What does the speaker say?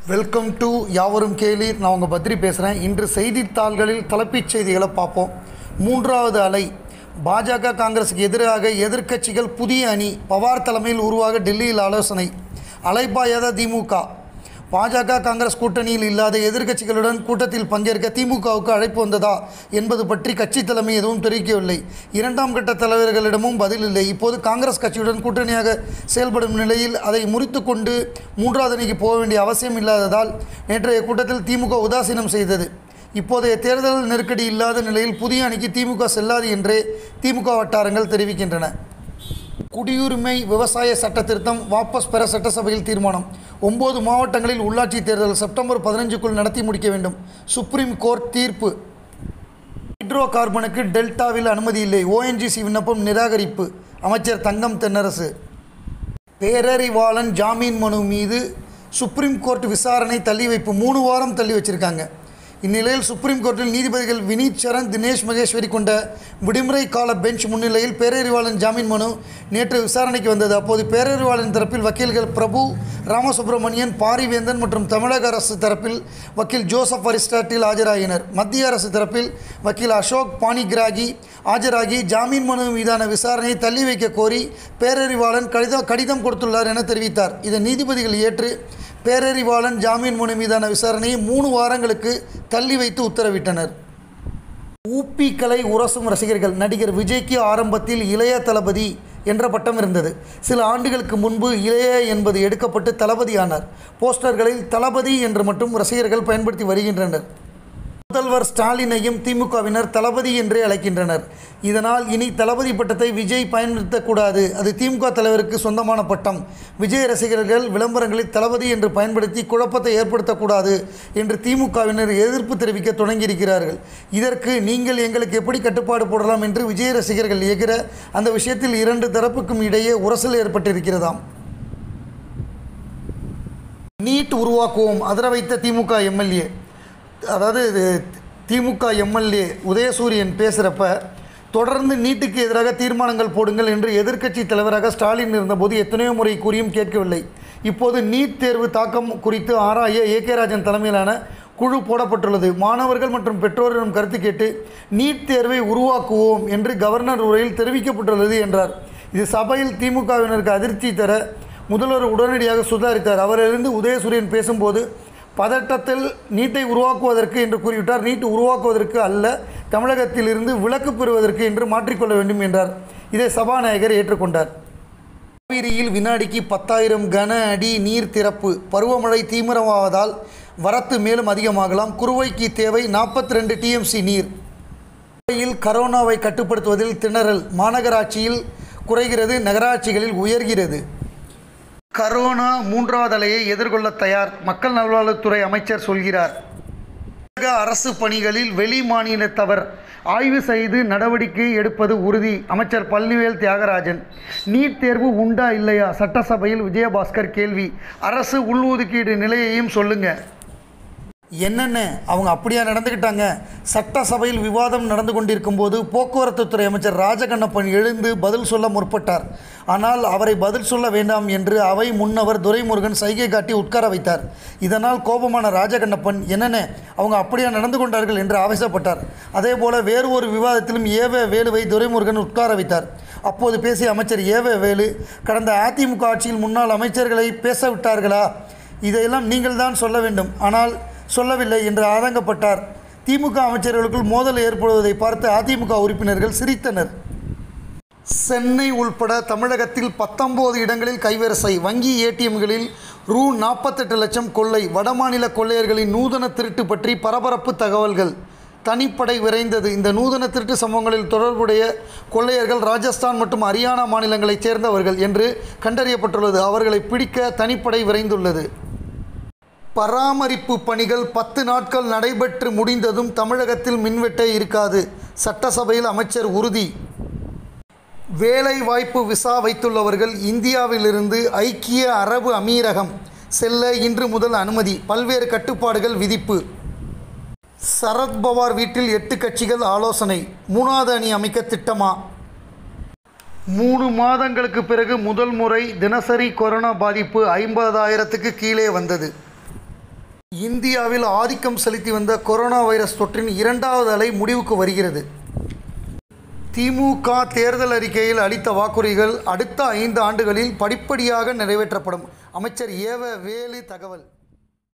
welcome to யாவரும் கேளீர் நான் உங்கள் பத்ரி பேசுகிறேன் இன்று செய்தித்தாள்களில் தலைப்புச் செய்திகளை பார்ப்போம் மூன்றாவது அலை பாஜக காங்கிரஸுக்கு எதிராக எதிர்க்கட்சிகள் புதிய அணி பவார் தலைமையில் உருவாக டெல்லியில் ஆலோசனை அலைப்பாயாத திமுக பாஜக காங்கிரஸ் கூட்டணியில் இல்லாத எதிர்க்கட்சிகளுடன் கூட்டத்தில் பங்கேற்க திமுகவுக்கு அழைப்பு வந்ததா என்பது பற்றி கட்சி தலைமை எதுவும் தெரிவிக்கவில்லை இரண்டாம் கட்ட தலைவர்களிடமும் பதில் இல்லை இப்போது காங்கிரஸ் கட்சியுடன் கூட்டணியாக செயல்படும் நிலையில் அதை முறித்து கொண்டு மூன்றாவது அணிக்கு போக வேண்டிய அவசியம் இல்லாததால் நேற்றைய கூட்டத்தில் திமுக உதாசீனம் செய்தது இப்போதைய தேர்தல் நெருக்கடி இல்லாத நிலையில் புதிய அணிக்கு திமுக செல்லாது என்றே திமுக வட்டாரங்கள் தெரிவிக்கின்றன குடியுரிமை விவசாய சட்ட திருத்தம் வாபஸ் பெற சட்டசபையில் தீர்மானம் ஒன்பது மாவட்டங்களில் உள்ளாட்சி தேர்தல் செப்டம்பர் பதினஞ்சுக்குள் நடத்தி முடிக்க வேண்டும் சுப்ரீம் கோர்ட் தீர்ப்பு ஹைட்ரோ கார்பனுக்கு டெல்டாவில் அனுமதி இல்லை ஓஎன்ஜிசி விண்ணப்பம் நிராகரிப்பு அமைச்சர் தங்கம் தென்னரசு பேரறிவாளன் ஜாமீன் மனு மீது சுப்ரீம் கோர்ட் விசாரணை தள்ளி வைப்பு மூணு வாரம் தள்ளி வச்சிருக்காங்க இந்நிலையில் சுப்ரீம் கோர்ட்டில் நீதிபதிகள் வினீத் சரண் தினேஷ் மகேஸ்வரி கொண்ட விடுமுறை கால பெஞ்ச் முன்னிலையில் பேரறிவாளன் ஜாமீன் மனு நேற்று விசாரணைக்கு வந்தது அப்போது பேரறிவாளன் தரப்பில் வக்கீல்கள் பிரபு ராமசுப்ரமணியன் பாரிவேந்தன் மற்றும் தமிழக அரசு தரப்பில் வக்கீல் ஜோசப் அரிஸ்டாட்டில் ஆஜராகினர் மத்திய அரசு தரப்பில் வக்கீல் அசோக் பாணிகிராகி ஆஜராகி ஜாமீன் மனு மீதான விசாரணையை தள்ளி வைக்க கோரி பேரறிவாளன் கடிதம் கடிதம் கொடுத்துள்ளார் என தெரிவித்தார் இதை நீதிபதிகள் ஏற்று பேரறிவாளன் ஜாமீன் மனு மீதான விசாரணையை மூணு வாரங்களுக்கு தள்ளி வைத்து உத்தரவிட்டனர் ஊப்பி கலை உரசும் ரசிகர்கள் நடிகர் விஜய்க்கு ஆரம்பத்தில் இளைய தளபதி என்ற பட்டம் இருந்தது சில ஆண்டுகளுக்கு முன்பு இளைய என்பது எடுக்கப்பட்டு தளபதியானார் போஸ்டர்களில் தளபதி என்று மட்டும் ரசிகர்கள் பயன்படுத்தி வருகின்றனர் முதல்வர் ஸ்டாலினையும் திமுகவினர் தளபதி என்றே அழைக்கின்றனர் இதனால் இனி தளபதி பட்டத்தை விஜய் பயன்படுத்தக்கூடாது அது திமுக தலைவருக்கு சொந்தமான பட்டம் விஜய் ரசிகர்கள் விளம்பரங்களில் தளபதி என்று பயன்படுத்தி குழப்பத்தை ஏற்படுத்தக்கூடாது என்று திமுகவினர் எதிர்ப்பு தெரிவிக்க தொடங்கியிருக்கிறார்கள் இதற்கு நீங்கள் எங்களுக்கு எப்படி கட்டுப்பாடு போடலாம் என்று விஜய் ரசிகர்கள் எகிற அந்த விஷயத்தில் இரண்டு தரப்புக்கும் இடையே உரசல் ஏற்பட்டிருக்கிறதாம் நீட் உருவாக்குவோம் அதிர வைத்த திமுக எம்எல்ஏ அதாவது இது திமுக எம்எல்ஏ உதயசூரியன் பேசுகிறப்ப தொடர்ந்து நீட்டுக்கு எதிராக தீர்மானங்கள் போடுங்கள் என்று எதிர்க்கட்சி தலைவராக ஸ்டாலின் இருந்தபோது எத்தனையோ முறை கூறியும் கேட்கவில்லை இப்போது நீட் தேர்வு தாக்கம் குறித்து ஆராய ஏ கே ராஜன் தலைமையிலான குழு போடப்பட்டுள்ளது மாணவர்கள் மற்றும் பெற்றோரிடம் கருத்து கேட்டு நீட் தேர்வை உருவாக்குவோம் என்று கவர்னர் உரையில் தெரிவிக்கப்பட்டுள்ளது என்றார் இது சபையில் திமுகவினருக்கு அதிர்ச்சி தர முதல்வர் உடனடியாக சுதாரித்தார் அவரிலிருந்து உதயசூரியன் பேசும்போது பதட்டத்தில் நீட்டை உருவாக்குவதற்கு என்று கூறிவிட்டார் நீட் உருவாக்குவதற்கு அல்ல தமிழகத்திலிருந்து விலக்கு பெறுவதற்கு என்று மாற்றிக்கொள்ள வேண்டும் என்றார் இதை சபாநாயகர் ஏற்றுக்கொண்டார் காவிரியில் வினாடிக்கு பத்தாயிரம் கன அடி நீர் திறப்பு பருவமழை தீவிரமாவதால் வரத்து மேலும் அதிகமாகலாம் குறுவைக்கு தேவை நாற்பத்தி ரெண்டு டிஎம்சி நீர் கோவையில் கரோனாவை கட்டுப்படுத்துவதில் திணறல் மாநகராட்சியில் குறைகிறது நகராட்சிகளில் உயர்கிறது கரோனா மூன்றாவது அலையை எதிர்கொள்ள தயார் மக்கள் நல்வாழ்வுத்துறை அமைச்சர் சொல்கிறார் தமிழக அரசு பணிகளில் வெளி மாநிலத்தவர் ஆய்வு செய்து நடவடிக்கை எடுப்பது உறுதி அமைச்சர் பழனிவேல் தியாகராஜன் நீட் தேர்வு உண்டா இல்லையா சட்டசபையில் விஜயபாஸ்கர் கேள்வி அரசு உள்ஒதுக்கீடு நிலையையும் சொல்லுங்க என்னென்ன அவங்க அப்படியா நடந்துக்கிட்டாங்க சட்டசபையில் விவாதம் நடந்து கொண்டிருக்கும் போது போக்குவரத்துத்துறை அமைச்சர் ராஜகண்ணப்பன் எழுந்து பதில் சொல்ல முற்பட்டார் ஆனால் அவரை பதில் சொல்ல வேண்டாம் என்று அவை முன்னவர் துரைமுருகன் சைகை காட்டி உட்கார வைத்தார் இதனால் கோபமான ராஜகண்ணப்பன் என்னென்ன அவங்க அப்படியா நடந்து கொண்டார்கள் என்று ஆவேசப்பட்டார் அதேபோல வேறு ஒரு விவாதத்திலும் ஏவ வேலுவை துரைமுருகன் உட்கார வைத்தார் அப்போது பேசிய அமைச்சர் ஏவ வேலு கடந்த அதிமுக ஆட்சியில் முன்னாள் அமைச்சர்களை பேச விட்டார்களா இதையெல்லாம் நீங்கள் தான் சொல்ல வேண்டும் ஆனால் சொல்லவில்லை என்று ஆதங்கப்பட்டார் திமுக அமைச்சர்களுக்குள் மோதல் ஏற்படுவதை பார்த்து அதிமுக உறுப்பினர்கள் சிரித்தனர் சென்னை உள்பட தமிழகத்தில் பத்தொம்போது இடங்களில் கைவரிசை வங்கி ஏடிஎம்களில் ரூ நாற்பத்தெட்டு லட்சம் கொள்ளை வடமாநில கொள்ளையர்களின் நூதன திருட்டு பற்றி பரபரப்பு தகவல்கள் தனிப்படை விரைந்தது இந்த நூதன திருட்டு சம்பவங்களில் தொடர்புடைய கொள்ளையர்கள் ராஜஸ்தான் மற்றும் ஹரியானா மாநிலங்களைச் சேர்ந்தவர்கள் என்று கண்டறியப்பட்டுள்ளது அவர்களை பிடிக்க தனிப்படை விரைந்துள்ளது பராமரிப்பு பணிகள் பத்து நாட்கள் நடைபெற்று முடிந்ததும் தமிழகத்தில் மின்வெட்டே இருக்காது சட்டசபையில் அமைச்சர் உறுதி வேலை வாய்ப்பு விசா வைத்துள்ளவர்கள் இந்தியாவிலிருந்து ஐக்கிய அரபு அமீரகம் செல்ல இன்று முதல் அனுமதி பல்வேறு கட்டுப்பாடுகள் விதிப்பு சரத்பவார் வீட்டில் எட்டு கட்சிகள் ஆலோசனை மூணாவது அணி அமைக்க திட்டமா மூணு மாதங்களுக்கு பிறகு முதல் முறை தினசரி கொரோனா பாதிப்பு ஐம்பதாயிரத்துக்கு கீழே வந்தது இந்தியாவில் ஆதிக்கம் செலுத்தி வந்த கொரோனா வைரஸ் தொற்றின் இரண்டாவது அலை முடிவுக்கு வருகிறது திமுக தேர்தல் அறிக்கையில் அளித்த வாக்குறுதிகள் அடுத்த ஐந்து ஆண்டுகளில் படிப்படியாக நிறைவேற்றப்படும் அமைச்சர் ஏவ வேலு தகவல்